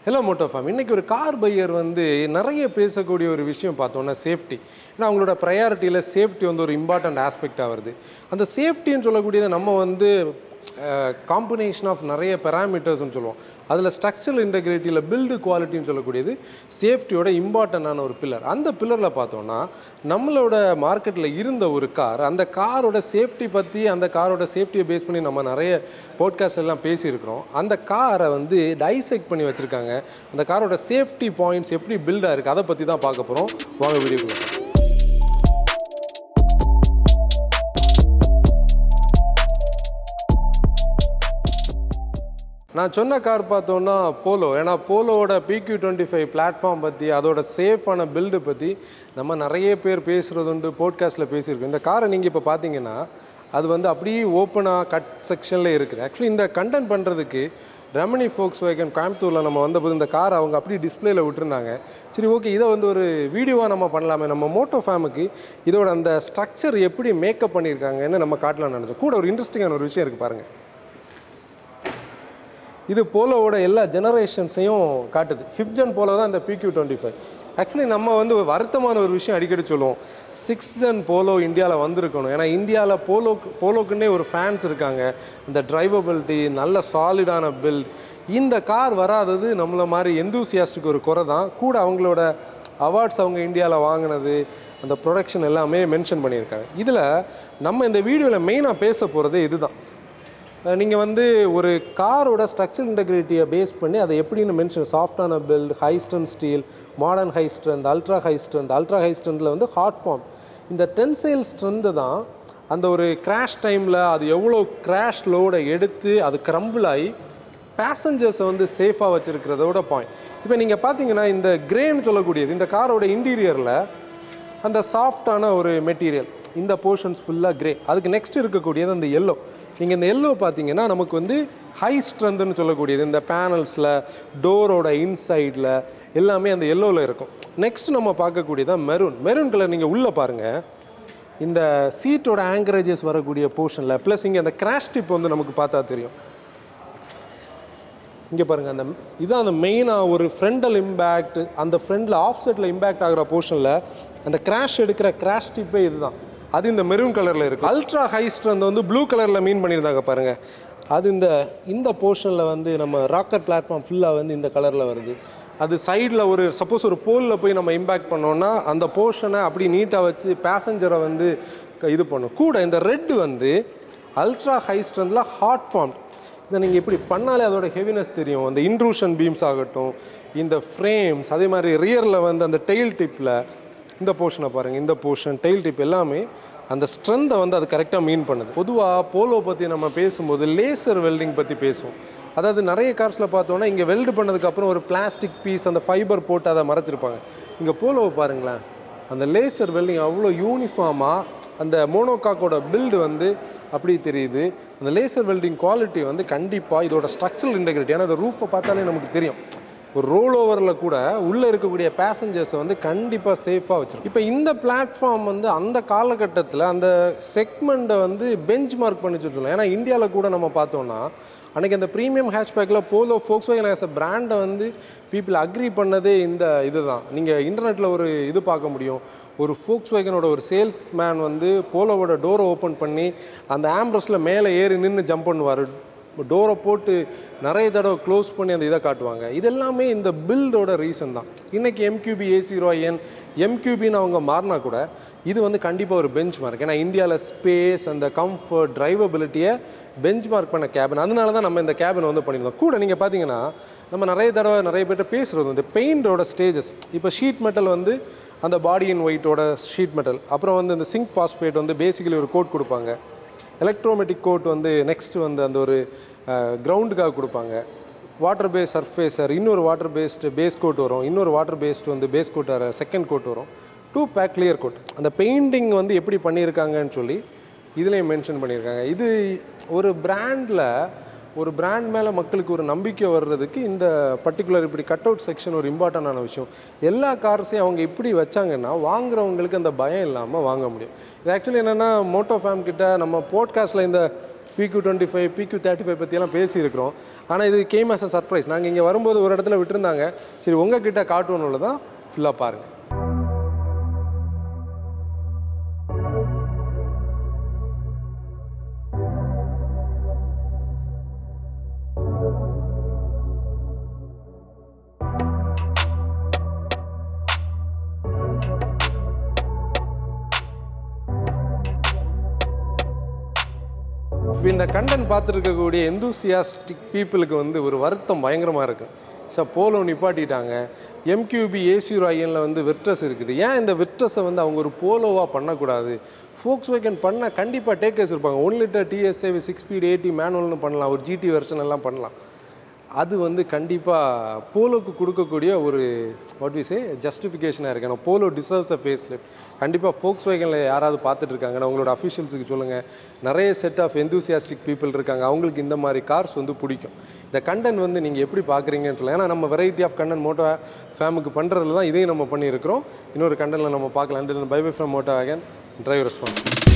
hello மோட்டோஃபார்ம் இன்றைக்கி ஒரு car pier வந்து நிறைய பேசக்கூடிய ஒரு விஷயம் பார்த்தோன்னா சேஃப்டி ஏன்னா அவங்களோட ப்ரையாரிட்டியில் சேஃப்டி வந்து ஒரு இம்பார்ட்டண்ட் ஆஸ்பெக்டாக வருது அந்த சேஃப்டின்னு சொல்லக்கூடியதை நம்ம வந்து காம்பினேஷன் ஆஃப் நிறைய பெராமீட்டர்ஸ்னு சொல்லுவோம் அதில் ஸ்ட்ரக்சரல் இன்டெகிரிட்டியில் பில்டு குவாலிட்டின்னு சொல்லக்கூடியது சேஃப்டியோட இம்பார்ட்டண்டான ஒரு பில்லர் அந்த பில்லரில் பார்த்தோன்னா நம்மளோட மார்க்கெட்டில் இருந்த ஒரு கார் அந்த காரோட சேஃப்டி பற்றி அந்த காரோட சேஃப்டியை பேஸ் பண்ணி நம்ம நிறைய போட்காஸ்ட் எல்லாம் பேசியிருக்கிறோம் அந்த காரை வந்து டைசெக்ட் பண்ணி வச்சுருக்காங்க அந்த காரோட சேஃப்டி பாயிண்ட்ஸ் எப்படி பில்டாக இருக்குது அதை பற்றி தான் பார்க்க போகிறோம் வாங்க வீடியோக்குள்ள நான் சொன்ன கார் பார்த்தோன்னா போலோ ஏன்னா போலோவோட பிக்யூ டுவெண்ட்டி ஃபைவ் பிளாட்ஃபார்ம் பற்றி அதோட சேஃபான பில்டு பற்றி நம்ம நிறைய பேர் பேசுகிறது உண்டு போட்காஸ்ட்டில் பேசியிருக்கோம் இந்த காரை நீங்கள் இப்போ பார்த்தீங்கன்னா அது வந்து அப்படியே ஓப்பனாக கட் செக்ஷனில் இருக்குது ஆக்சுவலி இந்த கண்டென்ட் பண்ணுறதுக்கு ரெமனி ஃபோக்ஸ் வேகன் கோயம்புத்தூரில் நம்ம வந்தபோது இந்த கார் அவங்க அப்படியே டிஸ்பிளேல விட்டுருந்தாங்க சரி ஓகே இதை வந்து ஒரு வீடியோவாக நம்ம பண்ணலாமே நம்ம மோட்டோ ஃபேமுக்கு இதோட அந்த ஸ்ட்ரக்சர் எப்படி மேக்கப் பண்ணியிருக்காங்கன்னு நம்ம காட்டலாம்னு நினச்சோம் கூட ஒரு இன்ட்ரெஸ்டிங்கான ஒரு விஷயம் இருக்குது பாருங்கள் இது போலோவோட எல்லா ஜெனரேஷன்ஸையும் காட்டுது ஃபிஃப்த் ஜென் போலோ தான் இந்த பிக்யூ டுவெண்ட்டி ஃபைவ் ஆக்சுவலி நம்ம வந்து ஒரு வருத்தமான ஒரு விஷயம் அடிக்கடி சொல்லுவோம் சிக்ஸ் ஜென் போலோ இந்தியாவில் வந்திருக்கணும் ஏன்னா இந்தியாவில் போலோ போலோக்குன்னே ஒரு ஃபேன்ஸ் இருக்காங்க இந்த டிரைவபிலிட்டி நல்ல சாலிடான பில்ட் இந்த கார் வராதது நம்மள மாதிரி எந்தூசியாஸ்டுக்கு ஒரு குறை தான் கூட அவங்களோட அவார்ட்ஸ் அவங்க இந்தியாவில் வாங்கினது அந்த ப்ரொடக்ஷன் எல்லாமே மென்ஷன் பண்ணியிருக்காங்க இதில் நம்ம இந்த வீடியோவில் மெயினாக பேச போகிறதே இதுதான் நீங்கள் வந்து ஒரு காரோட ஸ்ட்ரக்சர் இன்டெகிரிட்டியை பேஸ் பண்ணி அதை எப்படின்னு மென்ஷன் சாஃப்டான build high strength steel modern high strength ultra high strength ultra high ஸ்ட்ரென்த்தில் வந்து ஹாட் ஃபார்ம் இந்த டென்சைல் ஸ்ட்ரென்த்து தான் அந்த ஒரு கிராஷ் டைமில் அது எவ்வளோ கிராஷ் லோடை எடுத்து அது கிரம்பிள் ஆகி பேசஞ்சர்ஸை வந்து சேஃபாக வச்சுருக்கிறதோட பாயிண்ட் இப்போ நீங்கள் பார்த்தீங்கன்னா இந்த கிரேன்னு சொல்லக்கூடியது இந்த காரோட இன்டீரியரில் அந்த சாஃப்டான ஒரு மெட்டீரியல் இந்த போர்ஷன்ஸ் ஃபுல்லாக கிரே அதுக்கு நெக்ஸ்ட் இருக்கக்கூடியது அந்த எல்லோ நீங்கள் இந்த எல்லோ பார்த்தீங்கன்னா நமக்கு வந்து ஹை ஸ்ட்ரென்த்துன்னு சொல்லக்கூடியது இந்த பேனல்ஸில் டோரோட இன்சைடில் எல்லாமே அந்த எல்லோவில் இருக்கும் நெக்ஸ்ட் நம்ம பார்க்கக்கூடியதான் மெரூன் மெரூன் கலர் நீங்கள் உள்ளே பாருங்கள் இந்த சீட்டோட ஆங்கரேஜஸ் வரக்கூடிய போர்ஷனில் ப்ளஸ் இங்கே அந்த கிராஷ் டிப் வந்து நமக்கு பார்த்தா தெரியும் இங்கே பாருங்கள் அந்த இதுதான் அந்த மெயினாக ஒரு ஃப்ரண்டல் இம்பேக்ட் அந்த ஃப்ரண்டில் ஆஃப் செட்டில் இம்பேக்ட் ஆகிற போர்ஷனில் அந்த கிராஷ் எடுக்கிற கிராஷ் டிப்பே இதுதான் அது இந்த மெரூன் கலரில் இருக்குது அல்ட்ரா ஹை ஸ்ட்ரென்த் வந்து ப்ளூ கலரில் மீன் பண்ணியிருந்தாங்க பாருங்கள் அது இந்த இந்த போர்ஷனில் வந்து நம்ம ராக்கர் பிளாட்ஃபார்ம் ஃபுல்லாக வந்து இந்த கலரில் வருது அது சைடில் ஒரு சப்போஸ் ஒரு போலில் போய் நம்ம இம்பேக்ட் பண்ணோன்னா அந்த போர்ஷனை அப்படி நீட்டாக வச்சு பேசஞ்சரை வந்து க- இது பண்ணும் கூட இந்த ரெட் வந்து அல்ட்ரா ஹை ஸ்ட்ரென்த்தில் ஹாட் ஃபார்ம் இதை நீங்கள் இப்படி பண்ணாலே அதோட ஹெவினஸ் தெரியும் அந்த இன்ட்ரூஷன் பீம்ஸ் ஆகட்டும் இந்த ஃப்ரேம்ஸ் அதே மாதிரி ரியரில் வந்து அந்த டெயில் டிப்பில் இந்த போர்ஷனை பாருங்கள் இந்த போர்ஷன் டெயில் டிப் எல்லாமே அந்த ஸ்ட்ரென்த்தை வந்து அது கரெக்டாக மீன் பண்ணுது பொதுவாக போலோ பற்றி நம்ம பேசும்போது லேசர் வெல்டிங் பற்றி பேசுவோம் அதாவது நிறைய கார்ஸில் பார்த்தோன்னா இங்கே வெல்டு பண்ணதுக்கப்புறம் ஒரு பிளாஸ்டிக் பீஸ் அந்த ஃபைபர் போட்டு அதை மறைச்சிருப்பாங்க இங்கே போலோவை பாருங்களேன் அந்த லேசர் வெல்டிங் அவ்வளோ யூனிஃபார்மாக அந்த மோனோகாக்கோட பில்டு வந்து அப்படி தெரியுது அந்த லேசர் வெல்டிங் குவாலிட்டி வந்து கண்டிப்பாக இதோட ஸ்ட்ரக்சரல் இன்டெகிரிட்டி ஏன்னா அந்த ரூப்பை பார்த்தாலே நமக்கு தெரியும் ஒரு ரோல் ஓவரில் கூட உள்ளே இருக்கக்கூடிய பேசஞ்சர்ஸை வந்து கண்டிப்பாக சேஃபாக வச்சிருக்கும் இப்போ இந்த பிளாட்ஃபார்ம் வந்து அந்த காலகட்டத்தில் அந்த செக்மெண்ட்டை வந்து பெஞ்ச் மார்க் பண்ணி சொல்லலாம் ஏன்னா இந்தியாவில் கூட நம்ம பார்த்தோம்னா அன்றைக்கி அந்த ப்ரீமியம் ஹேஷ்பேக்கில் Polo Volkswagen as a பிராண்டை வந்து பீப்புள் அக்ரி பண்ணதே இந்த இதுதான் நீங்கள் இன்டர்நெட்டில் ஒரு இது பார்க்க முடியும் ஒரு ஃபோக்ஸ் வேகனோட ஒரு சேல்ஸ் மேன் வந்து போலோவோட டோரை ஓப்பன் பண்ணி அந்த ஆம்ப்ரஸில் மேலே ஏறி நின்று ஜம்ப் பண்ணுவார் டோரை போட்டு நிறைய தடவை க்ளோஸ் பண்ணி அந்த இதை காட்டுவாங்க இது எல்லாமே இந்த பில்டோட ரீசன் தான் இன்றைக்கி எம்கியூபி ஏ ஜீரோ என் எம்கியூபின்னு அவங்க மாறினா கூட இது வந்து கண்டிப்பாக ஒரு பெஞ்ச் மார்க் ஏன்னா இந்தியாவில் ஸ்பேஸ் அந்த கம்ஃபர்ட் டிரைவபிலிட்டியை பெஞ்ச் மார்க் பண்ண கேபின் அதனால தான் நம்ம இந்த கேபினை வந்து பண்ணியிருந்தோம் கூட நீங்கள் பார்த்தீங்கன்னா நம்ம நிறைய தடவை நிறைய பேர்ட்ட பேசுகிறது வந்து பெயிண்டோட ஸ்டேஜஸ் இப்போ ஷீட் மெட்டல் வந்து அந்த பாடி இன் ஒயிட்டோட ஷீட் மெட்டல் அப்புறம் வந்து இந்த சிங்க் பாஸ்பேட் வந்து பேசிக்கலி ஒரு கோட் கொடுப்பாங்க எலக்ட்ரோமேட்டிக் கோட் வந்து நெக்ஸ்ட் வந்து அந்த ஒரு கிரவுண்டுக்காக கொடுப்பாங்க வாட்டர் பேஸ் சர்ஃபேஸர் இன்னொரு வாட்டர் பேஸ்டு பேஸ் கோட் வரும் இன்னொரு வாட்டர் பேஸ்டு வந்து பேஸ் கோட் வர செகண்ட் கோட் வரும் டூ பேக் கிளியர் கோட் அந்த பெயிண்டிங் வந்து எப்படி பண்ணியிருக்காங்கன்னு சொல்லி இதுலேயும் மென்ஷன் பண்ணியிருக்காங்க இது ஒரு பிராண்டில் ஒரு பிராண்ட் மேலே மக்களுக்கு ஒரு நம்பிக்கை வர்றதுக்கு இந்த பர்டிகுலர் இப்படி கட் அவுட் செக்ஷன் ஒரு இம்பார்ட்டண்டான விஷயம் எல்லா கார்ஸையும் அவங்க இப்படி வச்சாங்கன்னா வாங்குறவங்களுக்கு அந்த பயம் இல்லாமல் வாங்க முடியும் இது ஆக்சுவலி என்னென்னா மோட்டோ ஃபேம் கிட்ட நம்ம போட்காஸ்ட்டில் இந்த PQ twenty five PQ thirty five பற்றியெல்லாம் பேசியிருக்கிறோம் ஆனால் இது கேம் as a சர்ப்ரைஸ் நாங்கள் இங்கே வரும்போது ஒரு இடத்துல விட்டுருந்தாங்க சரி உங்ககிட்ட காட்டுவோன்னு தான் ஃபுல்லாக பாருங்கள் இப்போ இந்த கண்டென்ட் பார்த்துருக்கக்கூடிய எந்தூசியாஸ்டிக் பீப்புளுக்கு வந்து ஒரு வருத்தம் பயங்கரமாக இருக்கும் சார் போலோ நிப்பாட்டிட்டாங்க எம்கியூபி ஏசி ராயனில் வந்து விர்ட்ரஸ் இருக்குது ஏன் இந்த விர்ட்ரஸை வந்து அவங்க ஒரு போலோவாக பண்ணக்கூடாது ஃபோக்ஸ் வேகன் பண்ணால் கண்டிப்பாக டேக்கர்ஸ் இருப்பாங்க one litre TSA six speed eighty மேனுவல்னு பண்ணலாம் ஒரு ஜிடி வெர்ஷன் எல்லாம் பண்ணலாம் அது வந்து கண்டிப்பாக போலோக்கு கொடுக்கக்கூடிய ஒரு வாட் வி சே ஜஸ்டிஃபிகேஷனாக இருக்கு ஏன்னா Polo deserves a face lift கண்டிப்பாக ஃபோக்ஸ் வேகனில் யாராவது பார்த்துட்டு இருக்காங்கன்னா உங்களோட அஃபிஷியல்ஸுக்கு சொல்லுங்கள் நிறைய செட் ஆஃப் enthusiastic பீப்புள் இருக்காங்க அவங்களுக்கு இந்த மாதிரி கார்ஸ் வந்து பிடிக்கும் இந்த கண்டென்ட் வந்து நீங்கள் எப்படி பார்க்குறீங்கன்னு சொல்லலாம் ஏன்னா நம்ம வெரைட்டி ஆஃப் கண்டென்ட் மோட்டோ ஃபேமுக்கு பண்ணுறதுல தான் இதையும் நம்ம பண்ணியிருக்கிறோம் இன்னொரு கண்டென்ட்டில் நம்ம பார்க்கலாம் bye bye from Moto wagon drive response